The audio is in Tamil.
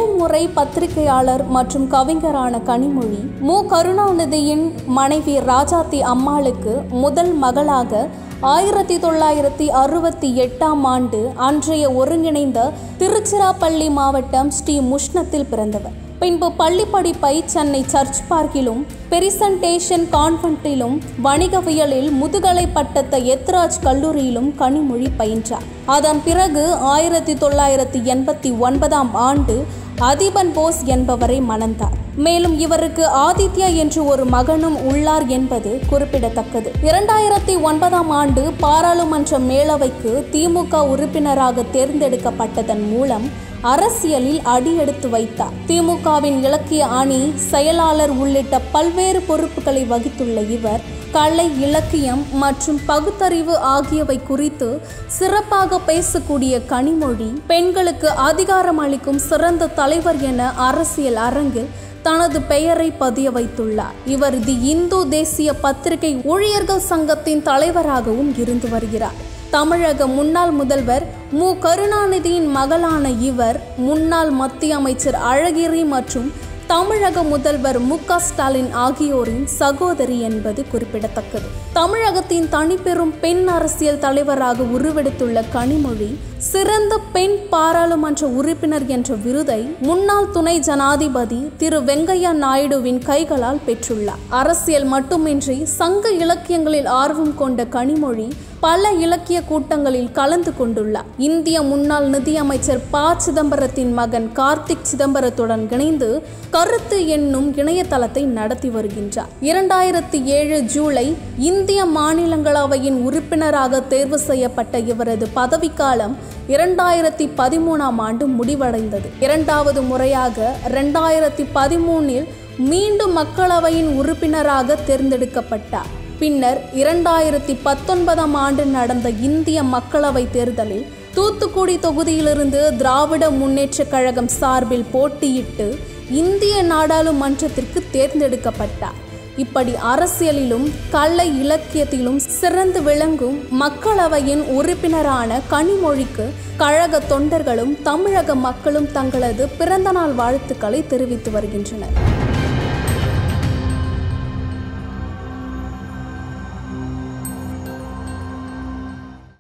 தொழில்முறை பத்திரிகையாளர் மற்றும் கவிஞரான கனிமொழி மு கருணாநிதியின் மனைவி ராஜாத்தி அம்மாளுக்கு முதல் மகளாக ஆயிரத்தி தொள்ளாயிரத்தி அறுபத்தி எட்டாம் ஆண்டு அன்றைய ஒருங்கிணைந்த திருச்சிராப்பள்ளி மாவட்டம் ஸ்ரீ முஷ்ணத்தில் பிறந்தவர் பின்பு பள்ளி படிப்பை சென்னை சர்ச் பார்க்கிலும் பெரிசன்டேஷன் கான்வென்ட்டிலும் வணிகவியலில் முதுகலை பட்டத்தை எத்ராஜ் கல்லூரியிலும் கனிமொழி பயின்றார் அதன் பிறகு ஆயிரத்தி தொள்ளாயிரத்தி எண்பத்தி ஒன்பதாம் ஆண்டு அதிபன் போஸ் என்பவரை மணந்தார் மேலும் இவருக்கு ஆதித்யா என்று ஒரு மகனும் உள்ளார் என்பது குறிப்பிடத்தக்கது இரண்டாயிரத்தி ஒன்பதாம் ஆண்டு பாராளுமன்ற மேலவைக்கு திமுக உறுப்பினராக தேர்ந்தெடுக்கப்பட்டதன் மூலம் அரசியலில் அடியெடுத்து வைத்தார் திமுகவின் இலக்கிய அணி செயலாளர் உள்ளிட்ட பல்வேறு பொறுப்புகளை வகித்துள்ள இவர் கலை இலக்கியம் மற்றும் பகுத்தறிவு ஆகியவை குறித்து சிறப்பாக பேசக்கூடிய கனிமொழி பெண்களுக்கு அதிகாரம் அளிக்கும் சிறந்த தலைவர் என அரசியல் அரங்கில் தனது பெயரை பதிய வைத்துள்ளார் இவர் தி இந்து தேசிய பத்திரிகை ஊழியர்கள் சங்கத்தின் தலைவராகவும் இருந்து வருகிறார் தமிழக முன்னாள் முதல்வர் மு கருணாநிதியின் மகளான இவர் முன்னாள் மத்திய அமைச்சர் அழகிரி மற்றும் தமிழக முதல்வர் மு க ஸ்டாலின் ஆகியோரின் சகோதரி என்பது குறிப்பிடத்தக்கது தமிழகத்தின் தனிப்பெரும் பெண் அரசியல் தலைவராக உருவெடுத்துள்ள கனிமொழி சிறந்த பெண் பாராளுமன்ற உறுப்பினர் என்ற விருதை முன்னாள் துணை ஜனாதிபதி திரு வெங்கையா நாயுடுவின் கைகளால் பெற்றுள்ளார் அரசியல் மட்டுமின்றி சங்க இலக்கியங்களில் ஆர்வம் கொண்ட கனிமொழி பல இலக்கிய கூட்டங்களில் கலந்து கொண்டுள்ளார் இந்திய முன்னாள் நிதியமைச்சர் ப சிதம்பரத்தின் மகன் கார்த்திக் சிதம்பரத்துடன் இணைந்து கருத்து என்னும் இணையதளத்தை நடத்தி வருகின்றார் இரண்டாயிரத்தி ஏழு ஜூலை இந்திய மாநிலங்களவையின் உறுப்பினராக தேர்வு செய்யப்பட்ட இவரது பதவிக்காலம் இரண்டாயிரத்தி பதிமூணாம் ஆண்டு முடிவடைந்தது இரண்டாவது முறையாக இரண்டாயிரத்தி பதிமூனில் மீண்டும் மக்களவையின் உறுப்பினராக தேர்ந்தெடுக்கப்பட்டார் பின்னர் இரண்டாயிரத்தி பத்தொன்பதாம் ஆண்டு நடந்த இந்திய மக்களவை தேர்தலில் தூத்துக்குடி தொகுதியிலிருந்து திராவிட முன்னேற்றக் கழகம் சார்பில் போட்டியிட்டு இந்திய நாடாளுமன்றத்திற்கு தேர்ந்தெடுக்கப்பட்டார் இப்படி அரசியலிலும் கலை இலக்கியத்திலும் சிறந்து விளங்கும் மக்களவையின் உறுப்பினரான கனிமொழிக்கு கழக தொண்டர்களும் தமிழக மக்களும் தங்களது பிறந்தநாள் வாழ்த்துக்களை தெரிவித்து வருகின்றனர்